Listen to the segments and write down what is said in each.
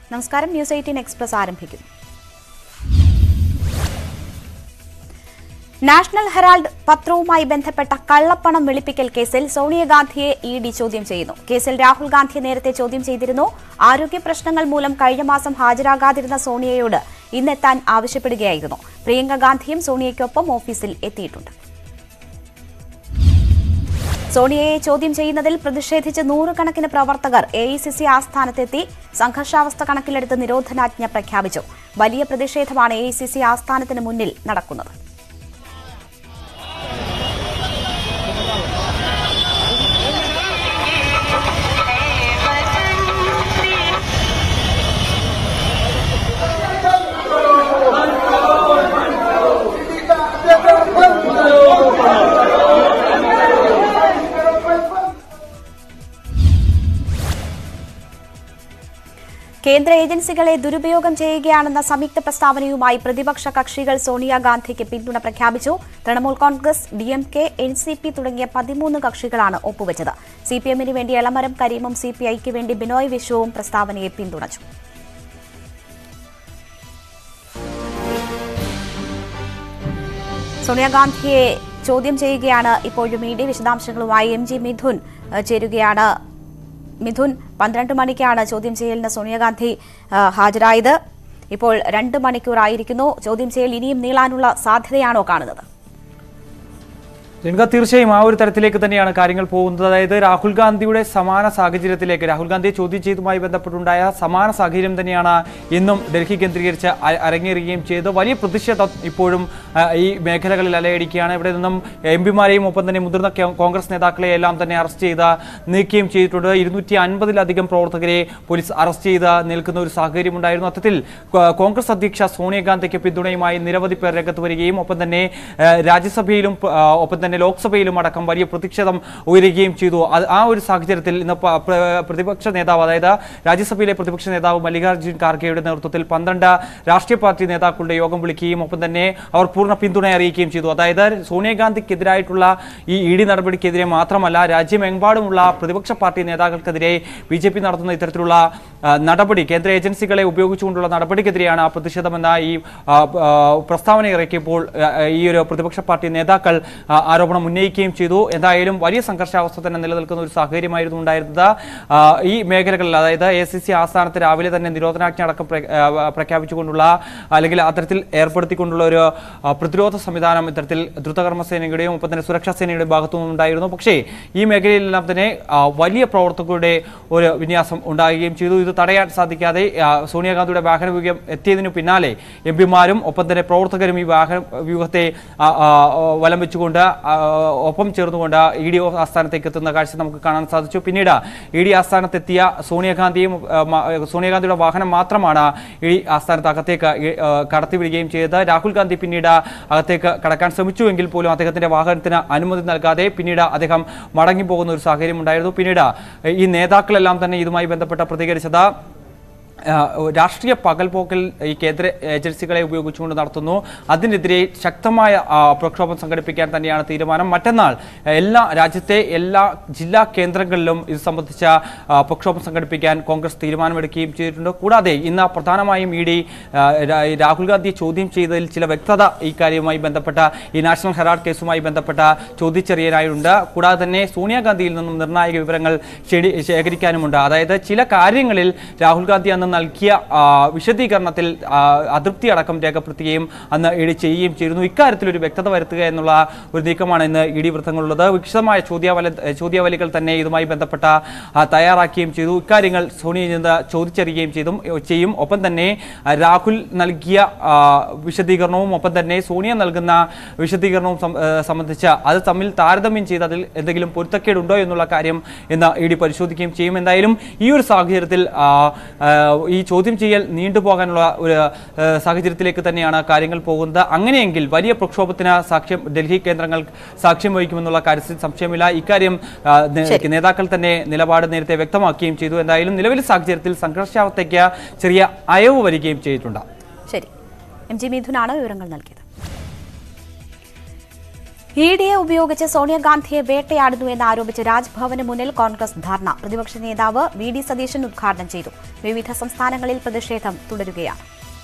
നമസ്കാരം news eighteen express ആരംഭിക്കുന്നു National Herald പത്രവുമായി ബന്ധപ്പെട്ട കള്ളപ്പണം വെളുപ്പിക്കൽ കേസിൽ സോണിയാഗാന്ധിയെ ഇ ഡി ചോദ്യം ചെയ്യുന്നു കേസിൽ രാഹുൽ ഗാന്ധി നേരത്തെ ചോദ്യം ചെയ്തിരുന്നു ആരോഗ്യ പ്രശ്നങ്ങൾ മൂലം കഴിഞ്ഞ മാസം ഹാജരാകാതിരുന്ന സോണിയയോട് ഇന്നെത്താൻ ആവശ്യപ്പെടുകയായിരുന്നു പ്രിയങ്ക ഗാന്ധിയും സോണിയയ്ക്കൊപ്പം ഓഫീസിൽ എത്തിയിട്ടുണ്ട് സോണിയയെ ചോദ്യം ചെയ്യുന്നതിൽ പ്രതിഷേധിച്ച് നൂറുകണക്കിന് പ്രവർത്തകർ എ ഐ സി സി ആസ്ഥാനത്തെത്തി സംഘർഷാവസ്ഥ കണക്കിലെടുത്ത് നിരോധനാജ്ഞ പ്രഖ്യാപിച്ചു വലിയ പ്രതിഷേധമാണ് എ ഐ സി സി ആസ്ഥാനത്തിന് മുന്നിൽ നടക്കുന്നത് കേന്ദ്ര ഏജൻസികളെ ദുരുപയോഗം ചെയ്യുകയാണെന്ന സംയുക്ത പ്രസ്താവനയുമായി പ്രതിപക്ഷ കക്ഷികൾ സോണിയാഗാന്ധിക്ക് പിന്തുണ പ്രഖ്യാപിച്ചു Trinamool Congress D M K N C P തുടങ്ങിയ പതിമൂന്ന് കക്ഷികളാണ് ഒപ്പുവച്ചത് സി പി എമ്മിന് വേണ്ടി എളമരം കരീമും സി പി ഐക്ക് വേണ്ടി ബിനോയ് വിശ്വവും പ്രസ്താവനയെ പിന്തുണച്ചു സോണിയാഗാന്ധിയെ ചോദ്യം ചെയ്യുകയാണ് ഇപ്പോഴും ഇ ഡി വിശദാംശങ്ങളുമായി എം ജി മിഥുൻ ഏഹ്, ചേരുകയാണ് മിഥുൻ പന്ത്രണ്ട് മണിക്കാണ് ചോദ്യം ചെയ്യലിന് സോണിയാഗാന്ധി ആ, ഹാജരായത് ഇപ്പോൾ രണ്ട് മണിക്കൂറായിരിക്കുന്നു ചോദ്യം ചെയ്യൽ ഇനിയും നീളാനുള്ള സാധ്യതയാണോ കാണുന്നത് രംഗ തീർച്ചയായും ആ ഒരു തരത്തിലേക്ക് തന്നെയാണ് കാര്യങ്ങൾ പോകുന്നത് അതായത് രാഹുൽ ഗാന്ധിയുടെ സമാന സാഹചര്യത്തിലേക്ക് രാഹുൽ ഗാന്ധിയെ ചോദ്യം ചെയ്തതുമായി ബന്ധപ്പെട്ടുണ്ടായ സമാന സാഹചര്യം തന്നെയാണ് ഇന്നും ഡൽഹി കേന്ദ്രീകരിച്ച് അ- അരങ്ങേറുകയും ചെയ്തത് വലിയ പ്രതിഷേധം ഇപ്പോഴും ആ, ഈ മേഖലകളിൽ അലയടിക്കുകയാണ് ഇവിടെ നിന്നും എം പിമാരെയും ഒപ്പം തന്നെ മുതിർന്ന കോ- കോൺഗ്രസ് നേതാക്കളെ എല്ലാം തന്നെ അറസ്റ്റ് ചെയ്ത് നീക്കുകയും ചെയ്തിട്ടുണ്ട് ഇരുന്നൂറ്റി അൻപതിലധികം പ്രവർത്തകരെ പോലീസ് അറസ്റ്റ് ചെയ്ത് നിൽക്കുന്ന ഒരു സാഹചര്യം ഉണ്ടായിരുന്നു അത്തരത്തിൽ കോ- കോൺഗ്രസ് അധ്യക്ഷ സോണിയാഗാന്ധിക്ക് പിന്തുണയുമായി നിരവധി പേർ രംഗത്ത് വരികയും ഒപ്പം തന്നെ ആ, രാജ്യസഭയിലും ആ, ഒപ്പം തന്നെ ലോക്സഭയിലും അടക്കം വലിയ പ്രതിഷേധം ഉയരുകയും ചെയ്തു അത് ആ ഒരു സാഹചര്യത്തിൽ ഇന്ന് പ- പ്ര- പ്രതിപക്ഷ നേതാവ് അതായത് രാജ്യസഭയിലെ പ്രതിപക്ഷ നേതാവ് മല്ലികാർജ്ജുൻ ഖാർഗെയുടെ നേതൃത്വത്തിൽ പന്ത്രണ്ട് രാഷ്ട്രീയ പാർട്ടി നേതാക്കളുടെ യോഗം വിളിക്കുകയും ഒപ്പം തന്നെ അവർ പൂർണ്ണ പിന്തുണ അറിയിക്കുകയും ചെയ്തു അതായത് സോണിയാഗാന്ധിക്കെതിരായിട്ടുള്ള ഈ ഇ ഡി നടപടിക്കെതിരെ മാത്രമല്ല രാജ്യമെമ്പാടുമുള്ള പ്രതിപക്ഷ പാർട്ടി നേതാക്കൾക്കെതിരെ ബി ജെ പി നടത്തുന്ന ഇത്തരത്തിലുള്ള ആ, നടപടി കേന്ദ്ര ഏജൻസികളെ ഉപയോഗിച്ചുകൊണ്ടുള്ള നടപടിക്കെതിരെയാണ് ആ പ്രതിഷേധമെന്ന ഈ ആ, ആ, പ്രസ്താവന ഇറക്കിയപ്പോൾ ആ, ഈ ഒരു പ്രതിപക്ഷ പാർട്ടി നേതാക്കൾ ആ, ആരോപണം ഉന്നയിക്കുകയും ചെയ്തു എന്തായാലും വലിയ സംഘർഷാവസ്ഥ തന്നെ നിലനിൽക്കുന്ന ഒരു സാഹചര്യമായിരുന്നു ഉണ്ടായിരുന്നത് ആ, ഈ മേഖലകളിൽ അതായത് എ സി സി ആസ്ഥാനത്ത് രാവിലെ തന്നെ നിരോധനാജ്ഞ അടക്കം പ്ര- ആ, പ്രഖ്യാപിച്ചുകൊണ്ടുള്ള അല്ലെങ്കിൽ അത്തരത്തിൽ ഏർപ്പെടുത്തിക്കൊണ്ടുള്ള ഒരു ആ, പ്രതിരോധ സംവിധാനം ഇത്തരത്തിൽ ദ്രുതകർമ്മ സേനയുടെയും ഒപ്പം തന്നെ സുരക്ഷാ സേനയുടെയും ഭാഗത്തു നിന്നുണ്ടായിരുന്നു പക്ഷേ ഈ മേഖലയിലെല്ലാം തന്നെ ആ, വലിയ പ്രവർത്തകരുടെ ഒരു വിന്യാസം ഉണ്ടാകുകയും ചെയ്തു ഇത് തടയാൻ സാധിക്കാതെ ആ, സോണിയാഗാന്ധിയുടെ വാഹന വ്യൂഹം എത്തിയതിനു പിന്നാലെ എം പിമാരും ഒപ്പം തന്നെ പ്രവർത്തകരും ഈ വാഹന വ്യൂഹത്തെ ആ, ആ, വലം വെച്ചുകൊണ്ട് ആ, ഒപ്പം ചേർന്നുകൊണ്ട് ഇ ഡി ആസ്ഥാനത്തേക്ക് എത്തുന്ന കാഴ്ച നമുക്ക് കാണാൻ സാധിച്ചു പിന്നീട് ഇ ഡി ആസ്ഥാനത്തെത്തിയ സോണിയാഗാന്ധിയും ആ, മ- സോണിയാഗാന്ധിയുടെ വാഹനം മാത്രമാണ് ഇ ഡി ആസ്ഥാനത്ത് അകത്തേക്ക് ഈ, ആ, കടത്തിവിടുകയും ചെയ്തത് രാഹുൽ ഗാന്ധി പിന്നീട് അകത്തേക്ക് കടക്കാൻ ശ്രമിച്ചുവെങ്കിൽ പോലും അദ്ദേഹത്തിന്റെ വാഹനത്തിന് അനുമതി നൽകാതെ പിന്നീട് അദ്ദേഹം മടങ്ങി പോകുന്ന ഒരു സാഹചര്യം ഉണ്ടായിരുന്നു പിന്നീട് ഈ നേതാക്കളെല്ലാം തന്നെ ഇതുമായി ബന്ധപ്പെട്ട പ്രതികരിച്ചത് ആ, രാഷ്ട്രീയ പകൽപോക്കൽ ഈ കേന്ദ്ര ഏജൻസികളെ ഉപയോഗിച്ചുകൊണ്ട് നടത്തുന്നു അതിനെതിരെ ശക്തമായ ആ, പ്രക്ഷോഭം സംഘടിപ്പിക്കാൻ തന്നെയാണ് തീരുമാനം മറ്റന്നാൾ എല്ലാ രാജ്യത്തെ എല്ലാ ജില്ലാ കേന്ദ്രങ്ങളിലും ഇത് സംബന്ധിച്ച ആ, പ്രക്ഷോഭം സംഘടിപ്പിക്കാൻ കോൺഗ്രസ് തീരുമാനമെടുക്കുകയും ചെയ്തിട്ടുണ്ട് കൂടാതെ ഇന്ന് പ്രധാനമായും ഇ ഡി രാഹുൽ ഗാന്ധിയെ ചോദ്യം ചെയ്തതിൽ ചില വ്യക്തത ഈ കാര്യവുമായി ബന്ധപ്പെട്ട ഈ നാഷണൽ ഹെറാൾഡ് കേസുമായി ബന്ധപ്പെട്ട ചോദ്യച്ചറിയാനായുണ്ട് കൂടാതെ തന്നെ സോണിയാഗാന്ധിയിൽ നിന്നും നിർണായക വിവരങ്ങൾ ശേഖരി- ശേഖരിക്കാനുമുണ്ട് അതായത് ചില കാര്യങ്ങളിൽ രാഹുൽ ഗാന്ധി അന്ന് നൽകിയ ആ, വിശദീകരണത്തിൽ ആ, അതൃപ്തി അടക്കം രേഖപ്പെടുത്തുകയും അന്ന് ഇ ഡി ചെയ്യുകയും ചെയ്തിരുന്നു ഇക്കാര്യത്തിൽ ഒരു വ്യക്തത വരുത്തുക എന്നുള്ള ഒരു നീക്കമാണ് ഇന്ന് ഇ ഡി വൃത്തങ്ങളുള്ളത് വിശദമായ ചോദ്യാവല ചോദ്യാവലികൾ തന്നെ ഇതുമായി ബന്ധപ്പെട്ട ആ, തയ്യാറാക്കുകയും ചെയ്തു ഇക്കാര്യങ്ങൾ സോണിയയിൽ നിന്ന് ചോദിച്ചറിയുകയും ചെയ്തും ചെയ്യും ഒപ്പം തന്നെ ആ, രാഹുൽ നൽകിയ ആ, വിശദീകരണവും ഒപ്പം തന്നെ സോണിയ നൽകുന്ന വിശദീകരണവും സം- ഏ, സംബന്ധിച്ച് അത് തമ്മിൽ താരതമ്യം ചെയ്ത് അതിൽ എന്തെങ്കിലും പൊരുത്തക്കേടുണ്ടോ എന്നുള്ള കാര്യം ഇന്ന് ഇ ഡി പരിശോധിക്കുകയും ചെയ്യും എന്തായാലും ഈ ഒരു സാഹചര്യത്തിൽ ആ, ആ, ഈ ചോദ്യം ചെയ്യൽ നീണ്ടുപോകാനുള്ള ഒരു ആ, സാഹചര്യത്തിലേക്ക് തന്നെയാണ് കാര്യങ്ങൾ പോകുന്നത് അങ്ങനെയെങ്കിൽ വലിയ പ്രക്ഷോഭത്തിന് സാക്ഷ്യം ഡൽഹി കേന്ദ്രങ്ങൾ സാക്ഷ്യം വഹിക്കുമെന്നുള്ള കാര്യത്തിൽ സംശയമില്ല ഇക്കാര്യം ആ, നേ- നേതാക്കൾ തന്നെ നിലപാട് നേരത്തെ വ്യക്തമാക്കുകയും ചെയ്തു എന്തായാലും നിലവിലെ സാഹചര്യത്തിൽ സംഘർഷാവസ്ഥയ്ക്ക് ചെറിയ അയവ് വരികയും ചെയ്തിട്ടുണ്ട് ശരി എം ജി മിഥുനാണ് വിവരങ്ങൾ നൽകിയത് ഇ ഡിയെ ഉപയോഗിച്ച് സോണിയാഗാന്ധിയെ വേട്ടയാടുന്നു എന്ന് ആരോപിച്ച് രാജ്ഭവന് മുന്നിൽ കോൺഗ്രസ് ധർണ പ്രതിപക്ഷ നേതാവ് വി ഡി സതീശൻ ഉദ്ഘാടനം ചെയ്തു വിവിധ സംസ്ഥാനങ്ങളിൽ പ്രതിഷേധം തുടരുകയാണ്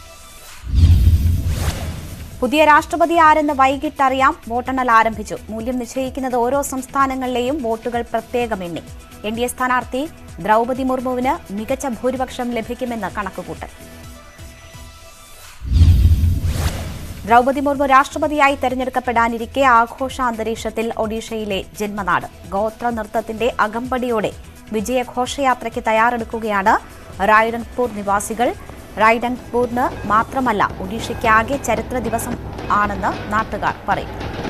പുതിയ രാഷ്ട്രപതി ആരെന്ന് വൈകിട്ടറിയാം വോട്ടെണ്ണൽ ആരംഭിച്ചു മൂല്യം നിശ്ചയിക്കുന്നത് ഓരോ സംസ്ഥാനങ്ങളിലെയും വോട്ടുകൾ പ്രത്യേകം എണ്ണി എൻ ഡി എ സ്ഥാനാർത്ഥി ദ്രൗപതി മുർമുവിന് മികച്ച ഭൂരിപക്ഷം ലഭിക്കുമെന്ന് കണക്കുകൂട്ടൽ ദ്രൗപതി മുർമു രാഷ്ട്രപതിയായി തെരഞ്ഞെടുക്കപ്പെടാനിരിക്കെ ആഘോഷ അന്തരീക്ഷത്തിൽ ഒഡീഷയിലെ ജന്മനാട് ഗോത്ര നൃത്തത്തിന്റെ അകമ്പടിയോടെ വിജയഘോഷയാത്രയ്ക്ക് തയ്യാറെടുക്കുകയാണ് റായ്ഡൻപൂർ നിവാസികൾ റായ്ഡൻപൂരിന് മാത്രമല്ല ഒഡീഷയ്ക്കാകെ ചരിത്ര ദിവസം ആണെന്ന് നാട്ടുകാർ പറയും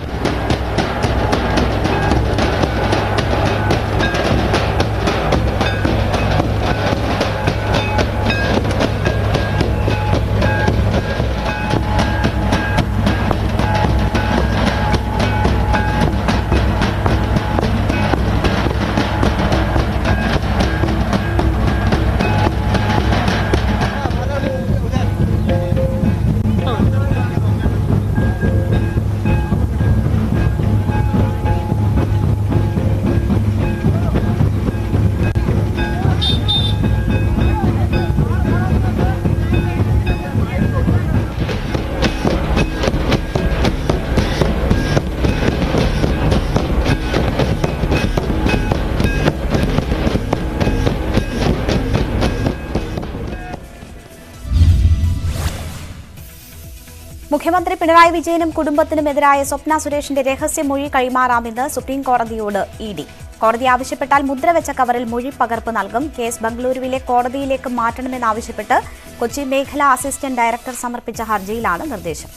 മുഖ്യമന്ത്രി പിണറായി വിജയനും കുടുംബത്തിനുമെതിരായ സ്വപ്ന സുരേഷിന്റെ രഹസ്യമൊഴി കൈമാറാമെന്ന് സുപ്രീം കോടതിയോട് ഇ ഡി കോടതി ആവശ്യപ്പെട്ടാൽ മുദ്രവെച്ച കവറിൽ മൊഴി പകർപ്പ് നൽകും കേസ് ബംഗളൂരുവിലെ കോടതിയിലേക്ക് മാറ്റണമെന്നാവശ്യപ്പെട്ട് കൊച്ചി മേഖലാ അസിസ്റ്റന്റ് ഡയറക്ടർ സമർപ്പിച്ച ഹർജിയിലാണ് നിർദ്ദേശം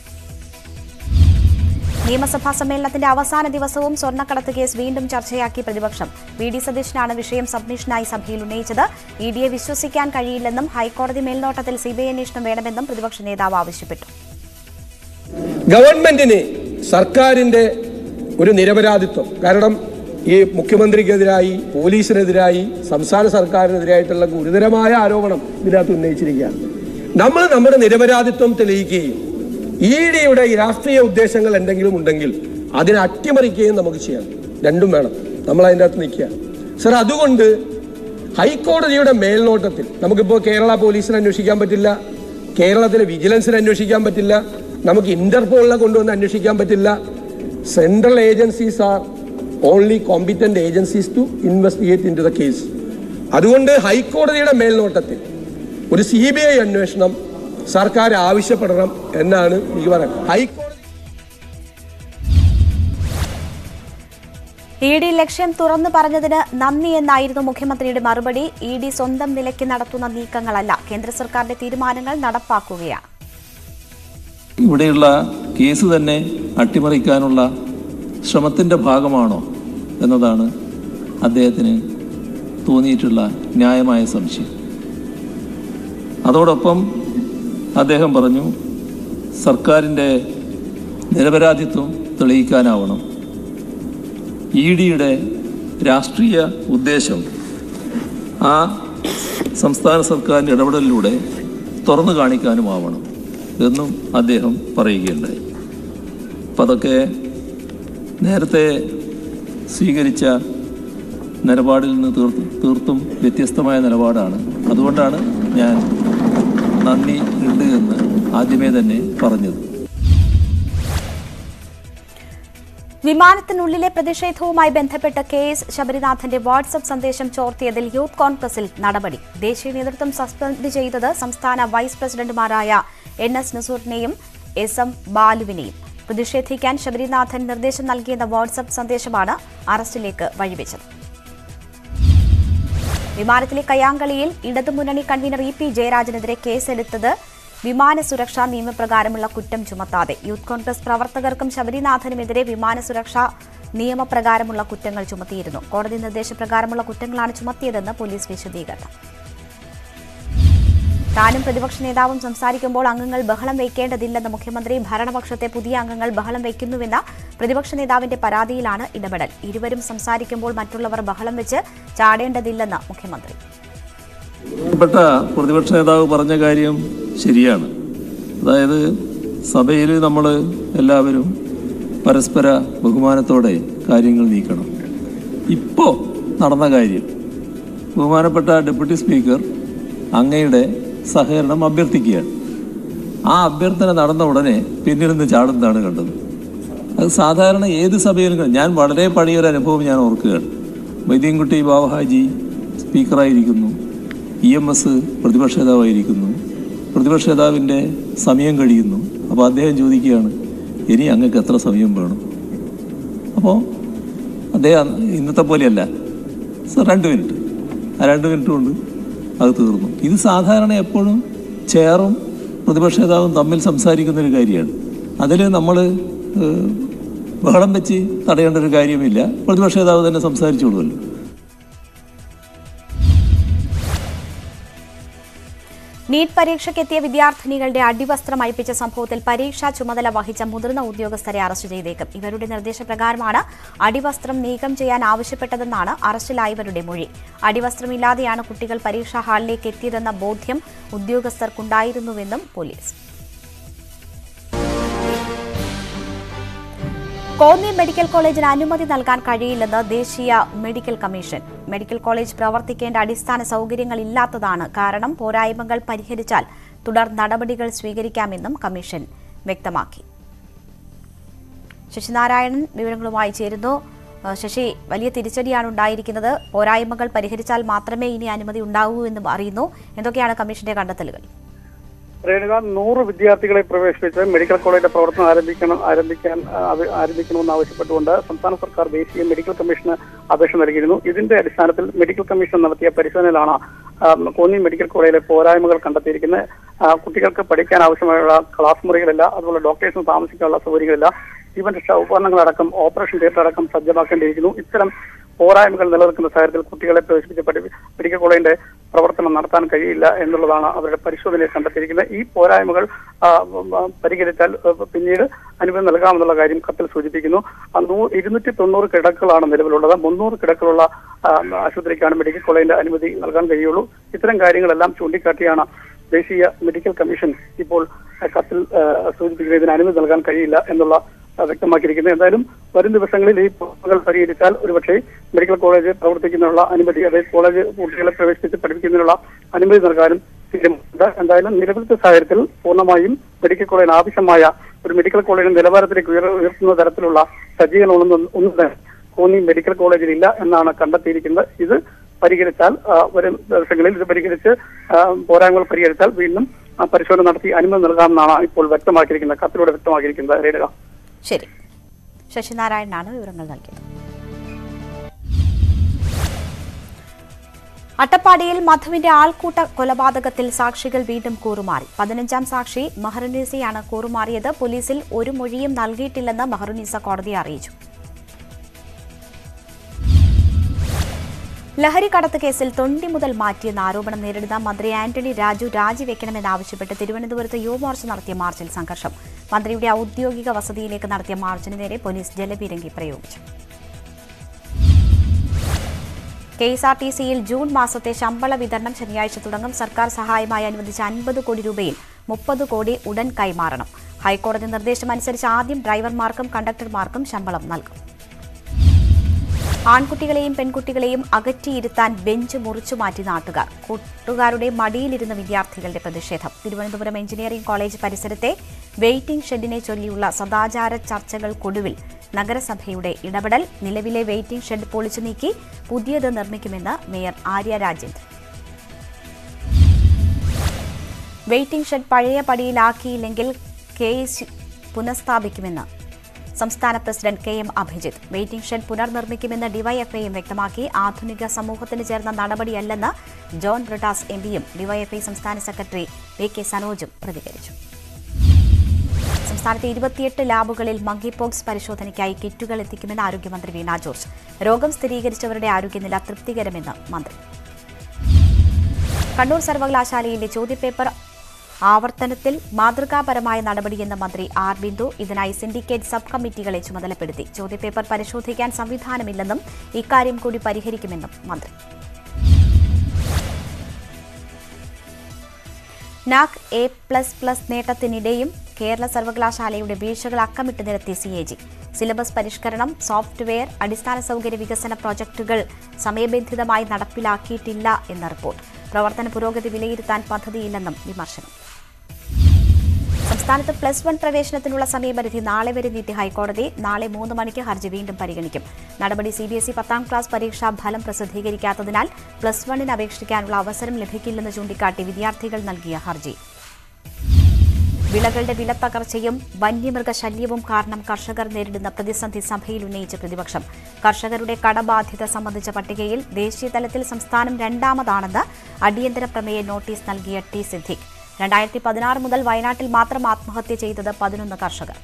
നിയമസഭാ സമ്മേളനത്തിന്റെ അവസാന ദിവസവും സ്വർണ്ണക്കടത്ത് കേസ് വീണ്ടും ചർച്ചയാക്കി പ്രതിപക്ഷം വി ഡി സതീശനാണ് വിഷയം സബ്മിഷനായി സഭയിൽ ഉന്നയിച്ചത് ഇ ഡിയെ വിശ്വസിക്കാൻ കഴിയില്ലെന്നും ഹൈക്കോടതി മേൽനോട്ടത്തിൽ സിബിഐ അന്വേഷണം വേണമെന്നും പ്രതിപക്ഷ നേതാവ് ആവശ്യപ്പെട്ടു ഗവൺമെന്റിന് സർക്കാരിന്റെ ഒരു നിരപരാധിത്വം കാരണം ഈ മുഖ്യമന്ത്രിക്കെതിരായി പോലീസിനെതിരായി സംസ്ഥാന സർക്കാരിനെതിരായിട്ടുള്ള ഗുരുതരമായ ആരോപണം ഇതിനകത്ത് ഉന്നയിച്ചിരിക്കുകയാണ് നമ്മൾ നമ്മുടെ നിരപരാധിത്വം തെളിയിക്കുകയും ഇ ഡിയുടെ ഈ രാഷ്ട്രീയ ഉദ്ദേശങ്ങൾ എന്തെങ്കിലും ഉണ്ടെങ്കിൽ അതിനെ അട്ടിമറിക്കുകയും നമുക്ക് ചെയ്യാം രണ്ടും വേണം നമ്മൾ അതിൻ്റെ അകത്ത് നിൽക്കുക സർ അതുകൊണ്ട് ഹൈക്കോടതിയുടെ മേൽനോട്ടത്തിൽ നമുക്കിപ്പോൾ കേരള പോലീസിനെ അന്വേഷിക്കാൻ പറ്റില്ല കേരളത്തിലെ വിജിലൻസിനെ അന്വേഷിക്കാൻ പറ്റില്ല നമുക്ക് ഇന്റർപോളിനെ കൊണ്ടുവന്ന് അന്വേഷിക്കാൻ പറ്റില്ല central agencies are only competent agencies to investigate into the case അതുകൊണ്ട് ഹൈക്കോടതിയുടെ മേൽനോട്ടത്തിൽ ഒരു സി ബി ഐ അന്വേഷണം സർക്കാർ ആവശ്യപ്പെടണം എന്നാണ് എനിക്ക് പറയുന്നത് ഹൈക്കോടതി ഇ ഡി ലക്ഷ്യം തുറന്നു പറഞ്ഞതിന് നന്ദി എന്നായിരുന്നു മുഖ്യമന്ത്രിയുടെ മറുപടി ഇ ഡി സ്വന്തം നിലയ്ക്ക് നടത്തുന്ന നീക്കങ്ങളല്ല കേന്ദ്ര സർക്കാരിന്റെ തീരുമാനങ്ങൾ നടപ്പാക്കുകയാണ് ഇവിടെയുള്ള കേസ് തന്നെ അട്ടിമറിക്കാനുള്ള ശ്രമത്തിൻ്റെ ഭാഗമാണോ എന്നതാണ് അദ്ദേഹത്തിന് തോന്നിയിട്ടുള്ള ന്യായമായ സംശയം അതോടൊപ്പം അദ്ദേഹം പറഞ്ഞു സർക്കാരിൻ്റെ നിരപരാധിത്വം തെളിയിക്കാനാവണം ഇ ഡിയുടെ രാഷ്ട്രീയ ഉദ്ദേശം ആ സംസ്ഥാന സർക്കാരിൻ്റെ ഇടപെടലിലൂടെ തുറന്നു കാണിക്കാനുമാവണം എന്നും അദ്ദേഹം പറയുകയുണ്ടായി അപ്പം അതൊക്കെ നേരത്തെ സ്വീകരിച്ച നിലപാടിൽ നിന്ന് തീർത്തും തീർത്തും വ്യത്യസ്തമായ നിലപാടാണ് അതുകൊണ്ടാണ് ഞാൻ നന്ദി ഉണ്ട് എന്ന് ആദ്യമേ തന്നെ പറഞ്ഞത് വിമാനത്തിനുള്ളിലെ പ്രതിഷേധവുമായി ബന്ധപ്പെട്ട് കെ എസ് ശബരിനാഥന്റെ വാട്സപ്പ് സന്ദേശം ചോർത്തിയതിൽ യൂത്ത് കോൺഗ്രസിൽ നടപടി ദേശീയ നേതൃത്വം സസ്പെൻഡ് ചെയ്തത് സംസ്ഥാന വൈസ് പ്രസിഡന്റുമാരായ എൻ എസ് നസൂറിനെയും എസ് എം ബാലുവിനെയും പ്രതിഷേധിക്കാൻ ശബരിനാഥൻ നിർദ്ദേശം നൽകിയെന്ന വാട്സപ്പ് സന്ദേശമാണ് അറസ്റ്റിലേക്ക് വഴിവെച്ചത് വിമാനത്തിലെ കയ്യാങ്കളിയിൽ ഇടതുമുന്നണി കൺവീനർ ഇ പി ജയരാജനെതിരെ കേസെടുത്തത് വിമാന സുരക്ഷാ നിയമപ്രകാരമുള്ള കുറ്റം ചുമത്താതെ യൂത്ത് കോൺഗ്രസ് പ്രവർത്തകർക്കും ശബരിനാഥനുമെതിരെ വിമാന സുരക്ഷാ നിയമപ്രകാരമുള്ള കുറ്റങ്ങൾ ചുമത്തിയിരുന്നു കോടതി നിർദ്ദേശപ്രകാരമുള്ള കുറ്റങ്ങളാണ് ചുമത്തിയതെന്ന് പോലീസ് വിശദീകരണം താനും പ്രതിപക്ഷ നേതാവും സംസാരിക്കുമ്പോൾ അംഗങ്ങൾ ബഹളം വയ്ക്കേണ്ടതില്ലെന്ന് മുഖ്യമന്ത്രി ഭരണപക്ഷത്തെ പുതിയ അംഗങ്ങൾ ബഹളം വയ്ക്കുന്നുവെന്ന പ്രതിപക്ഷ നേതാവിന്റെ പരാതിയിലാണ് ഇടപെടൽ ഇരുവരും സംസാരിക്കുമ്പോൾ മറ്റുള്ളവർ ബഹളം വെച്ച് ചാടേണ്ടതില്ലെന്ന് മുഖ്യമന്ത്രി ബഹുമാനപ്പെട്ട പ്രതിപക്ഷ നേതാവ് പറഞ്ഞ കാര്യം ശരിയാണ് അതായത് സഭയിൽ നമ്മൾ എല്ലാവരും പരസ്പര ബഹുമാനത്തോടെ കാര്യങ്ങൾ നീക്കണം ഇപ്പോൾ നടന്ന കാര്യം ബഹുമാനപ്പെട്ട ഡെപ്യൂട്ടി സ്പീക്കർ അങ്ങയുടെ സഹകരണം അഭ്യർത്ഥിക്കുകയാണ് ആ അഭ്യർത്ഥന നടന്ന ഉടനെ പിന്നിൽ നിന്ന് ചാടുന്നതാണ് കണ്ടത് അത് സാധാരണ ഏത് സഭയിലും ക- ഞാൻ വളരെ പഴയൊരു അനുഭവം ഞാൻ ഓർക്കുകയാണ് വൈദ്യൻകുട്ടി ബാബഹാജി സ്പീക്കറായിരിക്കുന്നു ഇ എം എസ് പ്രതിപക്ഷ നേതാവായിരിക്കുന്നു പ്രതിപക്ഷ നേതാവിൻ്റെ സമയം കഴിയുന്നു അപ്പോൾ അദ്ദേഹം ചോദിക്കുകയാണ് ഇനി അങ്ങക്ക് എത്ര സമയം വേണം അപ്പോൾ അദ്ദേഹം ഇന്നത്തെ പോലെയല്ല സർ രണ്ട് മിനിറ്റ് ആ രണ്ട് മിനിറ്റ് കൊണ്ട് അത് തീർന്നു ഇത് സാധാരണ എപ്പോഴും ചെയറും പ്രതിപക്ഷ നേതാവും തമ്മിൽ സംസാരിക്കുന്ന ഒരു കാര്യമാണ് അതിൽ നമ്മൾ ബഹളം വെച്ച് തടയേണ്ട ഒരു കാര്യമില്ല പ്രതിപക്ഷ നേതാവ് തന്നെ സംസാരിച്ചോളുമല്ലോ നീറ്റ് പരീക്ഷയ്ക്കെത്തിയ വിദ്യാർത്ഥിനികളുടെ അടിവസ്ത്രം അഴിപ്പിച്ച സംഭവത്തിൽ പരീക്ഷാ ചുമതല വഹിച്ച മുതിർന്ന ഉദ്യോഗസ്ഥരെ അറസ്റ്റ് ചെയ്തേക്കും ഇവരുടെ നിർദ്ദേശപ്രകാരമാണ് അടിവസ്ത്രം നീക്കം ചെയ്യാൻ ആവശ്യപ്പെട്ടതെന്നാണ് അറസ്റ്റിലായവരുടെ മൊഴി അടിവസ്ത്രമില്ലാതെയാണ് കുട്ടികൾ പരീക്ഷാ ഹാളിലേക്ക് എത്തിയതെന്ന ബോധ്യം ഉദ്യോഗസ്ഥർക്കുണ്ടായിരുന്നുവെന്നും പോലീസ് കോന്നി മെഡിക്കൽ കോളേജിന് അനുമതി നൽകാൻ കഴിയില്ലെന്ന് ദേശീയ മെഡിക്കൽ കമ്മീഷൻ മെഡിക്കൽ കോളേജ് പ്രവർത്തിക്കേണ്ട അടിസ്ഥാന സൗകര്യങ്ങൾ ഇല്ലാത്തതാണ് കാരണം പോരായ്മകൾ പരിഹരിച്ചാൽ തുടർ നടപടികൾ സ്വീകരിക്കാമെന്നും കമ്മീഷൻ വ്യക്തമാക്കി ശശിനാരായണൻ വിവരങ്ങളുമായി ചേരുന്നു ഏഹ് ശശി വലിയ തിരിച്ചടിയാണ് ഉണ്ടായിരിക്കുന്നത് പോരായ്മകൾ പരിഹരിച്ചാൽ മാത്രമേ ഇനി അനുമതി ഉണ്ടാവൂ എന്നും അറിയുന്നു എന്തൊക്കെയാണ് കമ്മീഷന്റെ കണ്ടെത്തലുകൾ രേണുക നൂറ് വിദ്യാർത്ഥികളെ പ്രവേശിപ്പിച്ച് മെഡിക്കൽ കോളേജിന്റെ പ്രവർത്തനം ആരംഭിക്കണം ആരംഭിക്കാൻ ആ, അത് ആരംഭിക്കണമെന്ന് ആവശ്യപ്പെട്ടുകൊണ്ട് സംസ്ഥാന സർക്കാർ ദേശീയ മെഡിക്കൽ കമ്മീഷന് അപേക്ഷ നൽകിയിരുന്നു ഇതിന്റെ അടിസ്ഥാനത്തിൽ മെഡിക്കൽ കമ്മീഷൻ നടത്തിയ പരിശോധനയിലാണ് ആ, കോന്നി മെഡിക്കൽ കോളേജിലെ പോരായ്മകൾ കണ്ടെത്തിയിരിക്കുന്നത് ആ, കുട്ടികൾക്ക് പഠിക്കാൻ ആവശ്യമായുള്ള ക്ലാസ് മുറികളില്ല അതുപോലെ ഡോക്ടേഴ്സിന് താമസിക്കാനുള്ള സൗകര്യങ്ങളില്ല ജീവൻ രക്ഷാ ഉപകരണങ്ങളടക്കം ഓപ്പറേഷൻ തിയേറ്റർ അടക്കം സജ്ജമാക്കേണ്ടിയിരിക്കുന്നു ഇത്തരം പോരായ്മകൾ നിലനിൽക്കുന്ന സാഹചര്യത്തിൽ കുട്ടികളെ പ്രവേശിപ്പിച്ച് പഠി- മെഡിക്കൽ കോളേജിന്റെ പ്രവർത്തനം നടത്താൻ കഴിയില്ല എന്നുള്ളതാണ് അവരുടെ പരിശോധനയിൽ കണ്ടെത്തിയിരിക്കുന്നത് ഈ പോരായ്മകൾ ആ, ഉം, ആ, പരിഹരിച്ചാൽ ആ, പിന്നീട് അനുമതി നൽകാമെന്നുള്ള കാര്യം കത്തിൽ സൂചിപ്പിക്കുന്നു ആ, നൂ- ഇരുന്നൂറ്റി തൊണ്ണൂറ് കിടക്കുകളാണ് നിലവിലുള്ളത് മുന്നൂറ് കിടക്കുകളുള്ള ആ, ആശുപത്രിക്കാണ് മെഡിക്കൽ കോളേജിന്റെ അനുമതി നൽകാൻ കഴിയുള്ളൂ ഇത്തരം കാര്യങ്ങളെല്ലാം ചൂണ്ടിക്കാട്ടിയാണ് ദേശീയ മെഡിക്കൽ കമ്മീഷൻ ഇപ്പോൾ ആ, കത്തിൽ ആ, സൂചിപ്പിക്കുന്നത് ഇതിന് അനുമതി നൽകാൻ കഴിയില്ല എന്നുള്ള ആ, വ്യക്തമാക്കിയിരിക്കുന്നത് എന്തായാലും വരും ദിവസങ്ങളിൽ ഈ പ്രശ്നങ്ങൾ പരിഹരിച്ചാൽ ഒരുപക്ഷെ മെഡിക്കൽ കോളേജ് പ്രവർത്തിക്കുന്നതിനുള്ള അനുമതി അതായത് കോളേജ് കുട്ടികളെ പ്രവേശിപ്പിച്ച് പഠിപ്പിക്കുന്നതിനുള്ള അനുമതി നൽകാനും തീരുമാനമുണ്ട് എന്തായാലും നിലവിലത്തെ സാഹചര്യത്തിൽ പൂർണ്ണമായും മെഡിക്കൽ കോളേജിന് ആവശ്യമായ ഒരു മെഡിക്കൽ കോളേജിന്റെ നിലവാരത്തിലേക്ക് ഉയർ ഉയർത്തുന്ന തരത്തിലുള്ള സജ്ജീകരണങ്ങളൊന്നും ഒന്നും തന്നെ കോന്നി മെഡിക്കൽ കോളേജിൽ ഇല്ല എന്നാണ് കണ്ടെത്തിയിരിക്കുന്നത് ഇത് പരിഹരിച്ചാൽ ആ, വരും ദിവസങ്ങളിൽ ഇത് പരിഹരിച്ച് ആ, പോരായ്മകൾ പരിഹരിച്ചാൽ വീണ്ടും ആ, പരിശോധന നടത്തി അനുമതി നൽകാമെന്നാണ് ഇപ്പോൾ വ്യക്തമാക്കിയിരിക്കുന്നത് കത്തിലൂടെ വ്യക്തമാക്കിയിരിക്കുന്നത് രേണുക ശരി ശശിനാരായണനാണ് വിവരങ്ങൾ നൽകിയത് അട്ടപ്പാടിയിൽ മധുവിന്റെ ആൾക്കൂട്ട കൊലപാതകത്തിൽ സാക്ഷികൾ വീണ്ടും കൂറുമാറി പതിനഞ്ചാം സാക്ഷി മഹറുനീസയാണ് കൂറുമാറിയത് പോലീസിൽ ഒരു മൊഴിയും നൽകിയിട്ടില്ലെന്ന് മഹറുനീസ കോടതിയെ അറിയിച്ചു ലഹരി കടത്ത് കേസിൽ തൊണ്ടി മുതൽ മാറ്റിയെന്ന ആരോപണം നേരിടുന്ന മന്ത്രി ആന്റണി രാജു രാജിവെക്കണമെന്നാവശ്യപ്പെട്ട് തിരുവനന്തപുരത്ത് യുവമോർച്ച നടത്തിയ മാർച്ചിൽ സംഘർഷം മന്ത്രിയുടെ ഔദ്യോഗിക വസതിയിലേക്ക് നടത്തിയ മാർച്ചിന് നേരെ പോലീസ് ജലപീരങ്കി പ്രയോഗിച്ചു കെ എസ് ആർ ടി സിയിൽ ജൂൺ മാസത്തെ ശമ്പള വിതരണം ശനിയാഴ്ച തുടങ്ങും സർക്കാർ സഹായമായി അനുവദിച്ച അൻപത് കോടി രൂപയിൽ മുപ്പത് കോടി ഉടൻ കൈമാറണം ഹൈക്കോടതി നിർദ്ദേശമനുസരിച്ച് ആദ്യം ഡ്രൈവർമാർക്കും കണ്ടക്ടർമാർക്കും ശമ്പളം നൽകും ആൺകുട്ടികളെയും പെൺകുട്ടികളെയും അകറ്റിയിരുത്താൻ ബെഞ്ച് മുറിച്ചു മാറ്റി നാട്ടുകാർ കൂട്ടുകാരുടെ മടിയിലിരുന്ന വിദ്യാർത്ഥികളുടെ പ്രതിഷേധം തിരുവനന്തപുരം എഞ്ചിനീയറിംഗ് കോളേജ് പരിസരത്തെ വെയിറ്റിംഗ് ഷെഡിനെ ചൊല്ലിയുള്ള സദാചാര ചർച്ചകൾക്കൊടുവിൽ നഗരസഭയുടെ ഇടപെടൽ നിലവിലെ വെയിറ്റിംഗ് ഷെഡ് പൊളിച്ചു നീക്കി പുതിയത് നിർമ്മിക്കുമെന്ന് mayor Arya Rajendran waiting shed പഴയ പടിയിലാക്കിയില്ലെങ്കിൽ കെ എസ് പുനഃസ്ഥാപിക്കുമെന്ന് സംസ്ഥാന president K M Abhijith waiting shed പുനർനിർമ്മിക്കുമെന്ന് ഡിവൈഎഫ്ഐയും വ്യക്തമാക്കി ആധുനിക സമൂഹത്തിന് ചേർന്ന നടപടിയല്ലെന്ന് ജോൺ ബ്രിട്ടാസ് എം പിയും ഡിവൈഎഫ്ഐ സംസ്ഥാന സെക്രട്ടറി വി കെ സനോജും പ്രതികരിച്ചു സംസ്ഥാനത്തെ ഇരുപത്തിയെട്ട് ലാബുകളിൽ മങ്കിപോക്സ് പരിശോധനയ്ക്കായി കിറ്റുകൾ എത്തിക്കുമെന്ന് ആരോഗ്യമന്ത്രി വീണ ജോർജ് രോഗം സ്ഥിരീകരിച്ചവരുടെ ആരോഗ്യനില തൃപ്തികരമെന്ന് മന്ത്രി കണ്ണൂർ സർവകലാശാലയിലെ ചോദ്യപേപ്പർ ആവർത്തനത്തിൽ മാതൃകാപരമായ നടപടിയെന്ന് മന്ത്രി ആർ ബിന്ദു ഇതിനായി സിൻഡിക്കേറ്റ് സബ് കമ്മിറ്റികളെ ചുമതലപ്പെടുത്തി ചോദ്യപേപ്പർ പരിശോധിക്കാൻ സംവിധാനമില്ലെന്നും ഇക്കാര്യം കൂടി പരിഹരിക്കുമെന്നും മന്ത്രി നാക് എ പ്ലസ് പ്ലസ് നേട്ടത്തിനിടെയും കേരള സർവകലാശാലയുടെ വീഴ്ചകൾ അക്കമിട്ട് നിരത്തി സി എ ജി സിലബസ് പരിഷ്കരണം സോഫ്റ്റ്വെയർ അടിസ്ഥാന സൗകര്യ വികസന പ്രോജക്ടുകൾ സമയബന്ധിതമായി നടപ്പിലാക്കിയിട്ടില്ല എന്ന റിപ്പോർട്ട് പ്രവർത്തന പുരോഗതി വിലയിരുത്താൻ പദ്ധതിയില്ലെന്നും വിമർശനം സംസ്ഥാനത്ത് പ്ലസ് വൺ പ്രവേശനത്തിനുള്ള സമയപരിധി നാളെ വരെ നീട്ടി ഹൈക്കോടതി നാളെ മൂന്ന് മണിക്ക് ഹർജി വീണ്ടും പരിഗണിക്കും നടപടി സി ബി എസ് ഇ പത്താം ക്ലാസ് പരീക്ഷാ ഫലം പ്രസിദ്ധീകരിക്കാത്തതിനാൽ പ്ലസ് വണ്ണിന് അപേക്ഷിക്കാനുള്ള അവസരം ലഭിക്കില്ലെന്ന് ചൂണ്ടിക്കാട്ടി വിദ്യാർത്ഥികൾ നൽകിയ ഹർജി വിളകളുടെ വിലത്തകർച്ചയും വന്യമൃഗശല്യവും കാരണം കർഷകർ നേരിടുന്ന പ്രതിസന്ധി സഭയിൽ ഉന്നയിച്ച പ്രതിപക്ഷം കർഷകരുടെ കടബാധ്യത സംബന്ധിച്ച പട്ടികയിൽ ദേശീയതലത്തിൽ സംസ്ഥാനം രണ്ടാമതാണെന്ന് അടിയന്തര പ്രമേയ നോട്ടീസ് നൽകിയ ടി സിദ്ദിഖ് രണ്ടായിരത്തി പതിനാറ് മുതൽ വയനാട്ടിൽ മാത്രം ആത്മഹത്യ ചെയ്തത് പതിനൊന്ന് കർഷകർ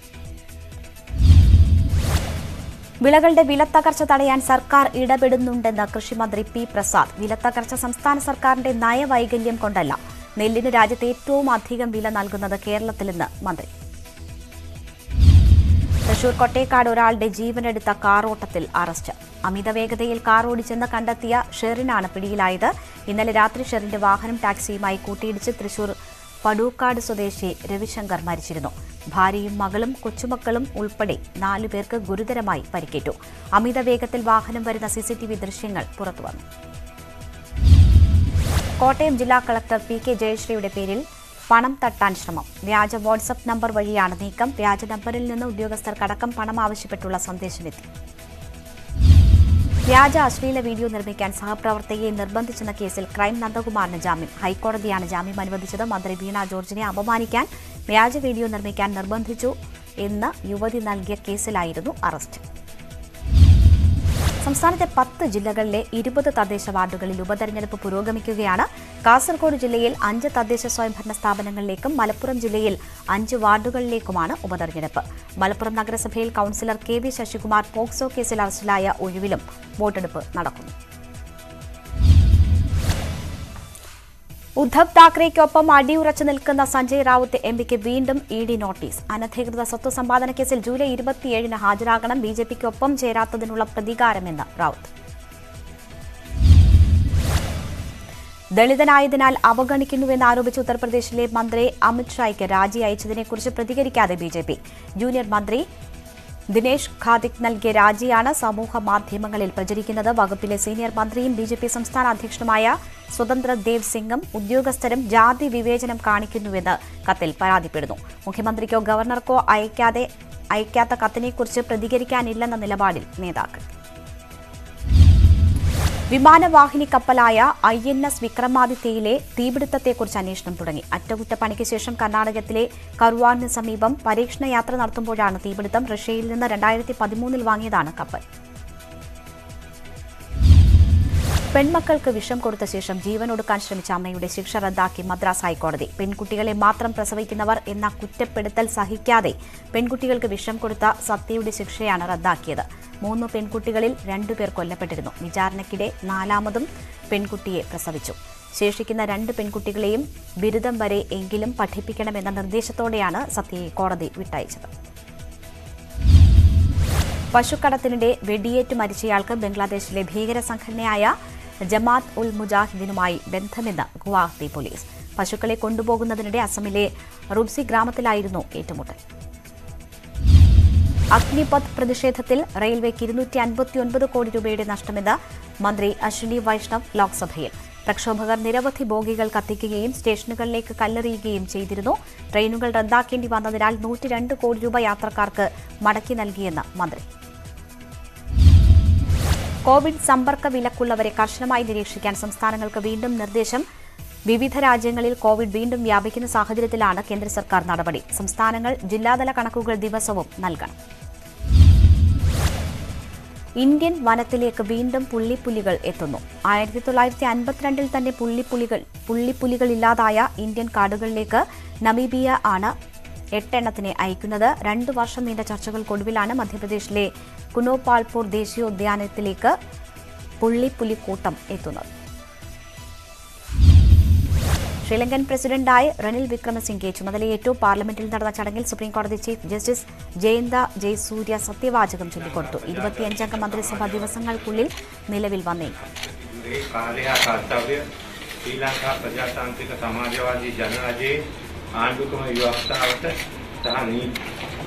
വിളകളുടെ വിലത്തകർച്ച തടയാൻ സർക്കാർ ഇടപെടുന്നുണ്ടെന്ന് കൃഷിമന്ത്രി പി പ്രസാദ് വിലത്തകർച്ച സംസ്ഥാന സർക്കാരിന്റെ നയവൈകല്യം കൊണ്ടല്ല നെല്ലിന് രാജ്യത്ത് ഏറ്റവും അധികം വില നൽകുന്നത് കേരളത്തിലെന്ന് മന്ത്രി തൃശൂർ കൊട്ടേക്കാട് ഒരാളുടെ ജീവനെടുത്ത കാറോട്ടത്തിൽ അറസ്റ്റ് അമിത വേഗതയിൽ കാർ ഓടിച്ചെന്ന് കണ്ടെത്തിയ ഷെറിനാണ് പിടിയിലായത് ഇന്നലെ രാത്രി ഷെറിന്റെ വാഹനം ടാക്സിയുമായി കൂട്ടിയിടിച്ച് തൃശൂർ പടൂക്കാട് സ്വദേശി രവിശങ്കർ മരിച്ചിരുന്നു ഭാര്യയും മകളും കൊച്ചുമക്കളും ഉൾപ്പെടെ നാലു പേർക്ക് ഗുരുതരമായി പരിക്കേറ്റു അമിത വേഗത്തിൽ വാഹനം വരുന്ന സിസിടിവി ദൃശ്യങ്ങൾ പുറത്തുവന്നു കോട്ടയം ജില്ലാ കളക്ടർ പി കെ ജയശ്രീയുടെ പേരിൽ പണം തട്ടാൻ ശ്രമം വ്യാജ വാട്സപ്പ് നമ്പർ വഴിയാണ് നീക്കം വ്യാജ നമ്പറിൽ നിന്ന് ഉദ്യോഗസ്ഥർക്കടക്കം പണം ആവശ്യപ്പെട്ടുള്ള സന്ദേശമെത്തി വ്യാജ അശ്ലീല വീഡിയോ നിർമ്മിക്കാൻ സഹപ്രവർത്തകയെ നിർബന്ധിച്ചെന്ന കേസിൽ ക്രൈം നന്ദകുമാറിന് ജാമ്യം ഹൈക്കോടതിയാണ് ജാമ്യം അനുവദിച്ചത് മന്ത്രി വീണ ജോർജിനെ അപമാനിക്കാൻ വ്യാജ വീഡിയോ നിർമ്മിക്കാൻ നിർബന്ധിച്ചു എന്ന് യുവതി നൽകിയ കേസിലായിരുന്നു അറസ്റ്റ് സംസ്ഥാനത്തെ പത്ത് ജില്ലകളിലെ ഇരുപത് തദ്ദേശ വാർഡുകളിൽ ഉപതെരഞ്ഞെടുപ്പ് പുരോഗമിക്കുകയാണ് കാസർഗോഡ് ജില്ലയിൽ അഞ്ച് തദ്ദേശ സ്വയംഭരണ സ്ഥാപനങ്ങളിലേക്കും മലപ്പുറം ജില്ലയിൽ അഞ്ച് വാർഡുകളിലേക്കുമാണ് ഉപതെരഞ്ഞെടുപ്പ് മലപ്പുറം നഗരസഭയിൽ councillor K V Sasikumar POCSO കേസിൽ അറസ്റ്റിലായ ഒഴിവിലും വോട്ടെടുപ്പ് നടക്കുന്നു ഉദ്ധവ് താക്കറെയ്ക്കൊപ്പം അടിയുറച്ചു നിൽക്കുന്ന സഞ്ജയ് റാവുത്ത് എം പിക്ക് വീണ്ടും ഇ ഡി നോട്ടീസ് അനധികൃത സ്വത്ത് സമ്പാദന കേസിൽ ജൂലൈ ഇരുപത്തിയേഴിന് ഹാജരാകണം ബി ജെ പിക്കൊപ്പം ചേരാത്തതിനുള്ള പ്രതികാരമെന്ന് റാവുത്ത് ദളിതനായതിനാൽ അവഗണിക്കുന്നുവെന്ന് ആരോപിച്ച് ഉത്തർപ്രദേശിലെ മന്ത്രി അമിത് ഷായ്ക്ക് രാജി അയച്ചതിനെക്കുറിച്ച് പ്രതികരിക്കാതെ ബി ജെ പി ജൂനിയർ മന്ത്രി ദിനേശ് ഖാദിക് നൽകിയ രാജിയാണ് സമൂഹ മാധ്യമങ്ങളിൽ പ്രചരിക്കുന്നത് വകുപ്പിലെ സീനിയർ മന്ത്രിയും ബി ജെ പി സംസ്ഥാന അധ്യക്ഷനുമായ സ്വതന്ത്ര ദേവ് സിംഗും ഉദ്യോഗസ്ഥരും ജാതി വിവേചനം കാണിക്കുന്നുവെന്ന് കത്തിൽ പരാതിപ്പെടുന്നു മുഖ്യമന്ത്രിക്കോ ഗവർണർക്കോ അയക്കാതെ അയക്കാത്ത കത്തിനെക്കുറിച്ച് പ്രതികരിക്കാനില്ലെന്ന നിലപാടിൽ നേതാക്കൾ വിമാനവാഹിനി കപ്പലായ ഐ എൻ എസ് വിക്രമാദിത്യയിലെ തീപിടുത്തത്തെക്കുറിച്ച് അന്വേഷണം തുടങ്ങി അറ്റകുറ്റപ്പണിക്ക് ശേഷം കർണാടകത്തിലെ കർവാറിന് സമീപം പരീക്ഷണ യാത്ര നടത്തുമ്പോഴാണ് തീപിടുത്തം റഷ്യയിൽ നിന്ന് രണ്ടായിരത്തി പതിമൂന്നിൽ വാങ്ങിയതാണ് കപ്പൽ പെൺമക്കൾക്ക് വിഷം കൊടുത്ത ശേഷം ജീവനൊടുക്കാൻ ശ്രമിച്ച അമ്മയുടെ ശിക്ഷ റദ്ദാക്കി മദ്രാസ് ഹൈക്കോടതി പെൺകുട്ടികളെ മാത്രം പ്രസവിക്കുന്നവർ എന്ന കുറ്റപ്പെടുത്തൽ സഹിക്കാതെ പെൺകുട്ടികൾക്ക് വിഷം കൊടുത്ത സത്യയുടെ ശിക്ഷയാണ് റദ്ദാക്കിയത് മൂന്ന് പെൺകുട്ടികളിൽ രണ്ടുപേർ കൊല്ലപ്പെട്ടിരുന്നു വിചാരണയ്ക്കിടെ നാലാമതും പെൺകുട്ടിയെ പ്രസവിച്ചു ശേഷിക്കുന്ന രണ്ട് പെൺകുട്ടികളെയും ബിരുദം വരെ എങ്കിലും പഠിപ്പിക്കണമെന്ന നിർദ്ദേശത്തോടെയാണ് സത്യയെ കോടതി വിട്ടയച്ചത് പശുക്കടത്തിനിടെ വെടിയേറ്റ് മരിച്ചയാൾക്ക് ബംഗ്ലാദേശിലെ ഭീകര സംഘടനയായ ജമാത്ത് ഉൽ മുജാഹിദിനുമായി ബന്ധമെന്ന് ഗുവാഹത്തി പോലീസ് പശുക്കളെ കൊണ്ടുപോകുന്നതിനിടെ അസമിലെ റുബ്സി ഗ്രാമത്തിലായിരുന്നു ഏറ്റുമുട്ടൽ അഗ്നിപഥ് പ്രതിഷേധത്തിൽ റെയിൽവേക്ക് ഇരുന്നൂറ്റി അൻപത്തിയൊൻപത് കോടി രൂപയുടെ നഷ്ടമെന്ന് മന്ത്രി അശ്വിനി വൈഷ്ണവ് ലോക്സഭയിൽ പ്രക്ഷോഭകർ നിരവധി ബോഗികൾ കത്തിക്കുകയും സ്റ്റേഷനുകളിലേക്ക് കല്ലെറിയുകയും ചെയ്തിരുന്നു ട്രെയിനുകൾ റദ്ദാക്കേണ്ടി വന്നതിനാൽ നൂറ്റിരണ്ട് കോടി രൂപ യാത്രക്കാർക്ക് മടക്കി നൽകിയെന്ന് മന്ത്രി കോവിഡ് സമ്പർക്ക വിലക്കുള്ളവരെ കർശനമായി നിരീക്ഷിക്കാൻ സംസ്ഥാനങ്ങൾക്ക് വീണ്ടും നിർദ്ദേശം വിവിധ രാജ്യങ്ങളിൽ കോവിഡ് വീണ്ടും വ്യാപിക്കുന്ന സാഹചര്യത്തിലാണ് കേന്ദ്ര സർക്കാർ നടപടി സംസ്ഥാനങ്ങൾ ജില്ലാതല കണക്കുകൾ ദിവസവും നൽകണം ഇന്ത്യൻ വനത്തിലേക്ക് വീണ്ടും പുള്ളിപ്പുലികൾ എത്തുന്നു ആയിരത്തി തൊള്ളായിരത്തി അൻപത്തിരണ്ടിൽ തന്നെ പുള്ളിപ്പുലികൾ പുള്ളിപ്പുലികൾ ഇല്ലാതായ ഇന്ത്യൻ കാടുകളിലേക്ക് നമീബിയ ആണ് എട്ടെണ്ണത്തിനെ അയക്കുന്നത് രണ്ടു വർഷം നീണ്ട ചർച്ചകൾക്കൊടുവിലാണ് മധ്യപ്രദേശിലെ കുനോപാൽപൂർ ദേശീയോദ്യാനത്തിലേക്ക് പുള്ളിപ്പുലിക്കൂട്ടം എത്തുന്നത് ശ്രീലങ്കൻ പ്രസിഡന്റായി റനിൽ വിക്രമസിംഗെ ചുമതലയേറ്റു പാർലമെന്റിൽ നടന്ന ചടങ്ങിൽ സുപ്രീംകോടതി ചീഫ് ജസ്റ്റിസ് ജയന്ത ജയസൂര്യ സത്യവാചകം ചൊല്ലിക്കൊടുത്തു ഇരുപത്തിയഞ്ചംഗ മന്ത്രിസഭ ദിവസങ്ങൾക്കുള്ളിൽ നിലവിൽ വന്നേക്കും මේ කාර්ය හා කර්තව්‍ය ශ්‍රී ලංකා ප්‍රජාතාන්ත්‍රික සමාජවාදී ජනරජයේ ආණ්ඩුක්‍රම ව්‍යවස්ථාවට ഇതാണ് ഈ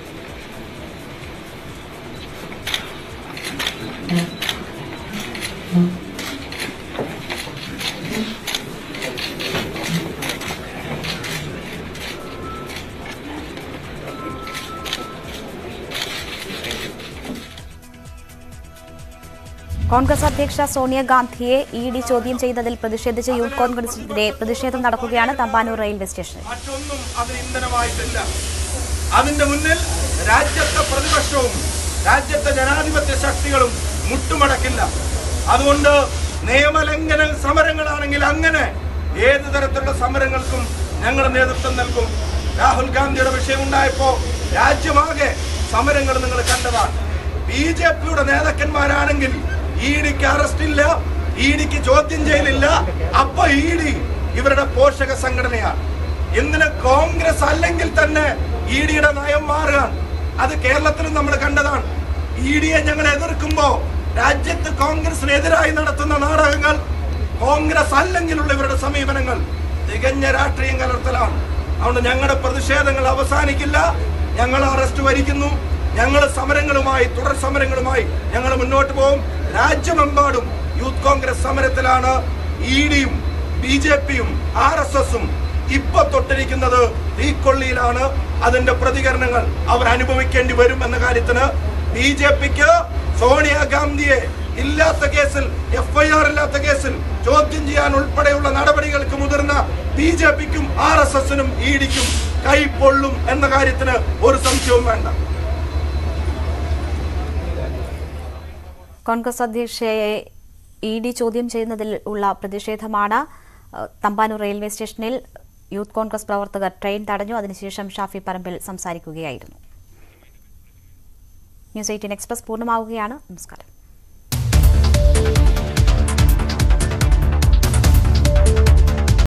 കോൺഗ്രസ് അധ്യക്ഷ സോണിയാഗാന്ധിയെ ഇ ഡി ചോദ്യം ചെയ്തതിൽ പ്രതിഷേധിച്ച് യൂത്ത് കോൺഗ്രസിന്റെ പ്രതിഷേധം നടക്കുകയാണ് തമ്പാനൂർ റെയിൽവേ സ്റ്റേഷനിൽ മറ്റൊന്നും അതിന് ഇന്ധനമായിട്ടില്ല അതിന്റെ മുന്നിൽ രാജ്യത്തെ പ്രതിപക്ഷവും രാജ്യത്തെ ജനാധിപത്യ ശക്തികളും മുട്ടുമടക്കില്ല അതുകൊണ്ട് നിയമലംഘന സമരങ്ങളാണെങ്കിൽ അങ്ങനെ ഏത് തരത്തിലുള്ള സമരങ്ങൾക്കും ഞങ്ങൾ നേതൃത്വം നൽകും രാഹുൽ ഗാന്ധിയുടെ വിഷയം ഉണ്ടായപ്പോ രാജ്യമാകെ സമരങ്ങൾ നിങ്ങൾ കണ്ടതാണ് ബി ജെ പിയുടെ നേതാക്കന്മാരാണെങ്കിൽ ഇ ഡിക്ക് അറസ്റ്റ് ഇല്ല ഇ ഡിക്ക് ചോദ്യം ചെയ്യലില്ല അപ്പൊ ഇ ഡി ഇവരുടെ പോഷക സംഘടനയാണ് ഇന്നലെ കോൺഗ്രസ് അല്ലെങ്കിൽ തന്നെ ഇ ഡിയുടെ നയം മാറുകയാണ് അത് കേരളത്തിലും നമ്മൾ കണ്ടതാണ് ഇ ഡിയെ ഞങ്ങൾ എതിർക്കുമ്പോ രാജ്യത്ത് കോൺഗ്രസിനെതിരായി നടത്തുന്ന നാടകങ്ങൾ കോൺഗ്രസ് അല്ലെങ്കിലുള്ള ഇവരുടെ സമീപനങ്ങൾ തികഞ്ഞ രാഷ്ട്രീയം കലർത്തലാണ് അതുകൊണ്ട് ഞങ്ങളുടെ പ്രതിഷേധങ്ങൾ അവസാനിക്കില്ല ഞങ്ങൾ അറസ്റ്റ് വരിക്കുന്നു ഞങ്ങൾ സമരങ്ങളുമായി തുടർ സമരങ്ങളുമായി ഞങ്ങൾ മുന്നോട്ട് പോകും രാജ്യമെമ്പാടും യൂത്ത് കോൺഗ്രസ് സമരത്തിലാണ് ഇ ഡിയും ബി ജെ പിയും ആർ എസ് എസും ഇപ്പൊ തൊട്ടിരിക്കുന്നത് തീക്കൊള്ളിയിലാണ് അതിന്റെ പ്രതികരണങ്ങൾ അവർ അനുഭവിക്കേണ്ടി വരും എന്ന കാര്യത്തിന് ബി ജെ പിക്ക് സോണിയാഗാന്ധിയെ ഇല്ലാത്ത കേസിൽ എഫ്ഐആർ ഇല്ലാത്ത കേസിൽ ചോദ്യം ചെയ്യാൻ ഉൾപ്പെടെയുള്ള നടപടികൾക്ക് മുതിർന്ന ബി ജെ പിക്കും ആർ എസ് എസിനും ഇ ഡിക്കും കൈ പൊള്ളും എന്ന കാര്യത്തിന് ഒരു സംശയവും വേണ്ട കോൺഗ്രസ് അധ്യക്ഷയെ ഇ ഡി ചോദ്യം ചെയ്യുന്നതിൽ ഉള്ള പ്രതിഷേധമാണ് ഏഹ്, തമ്പാനൂർ റെയിൽവേ സ്റ്റേഷനിൽ യൂത്ത് കോൺഗ്രസ് പ്രവർത്തകർ ട്രെയിൻ തടഞ്ഞു അതിനുശേഷം ഷാഫി പറമ്പിൽ സംസാരിക്കുകയായിരുന്നു ന്യൂസ് എയ്റ്റീൻ എക്സ്പ്രസ് പൂർണ്ണമാവുകയാണ് നമസ്കാരം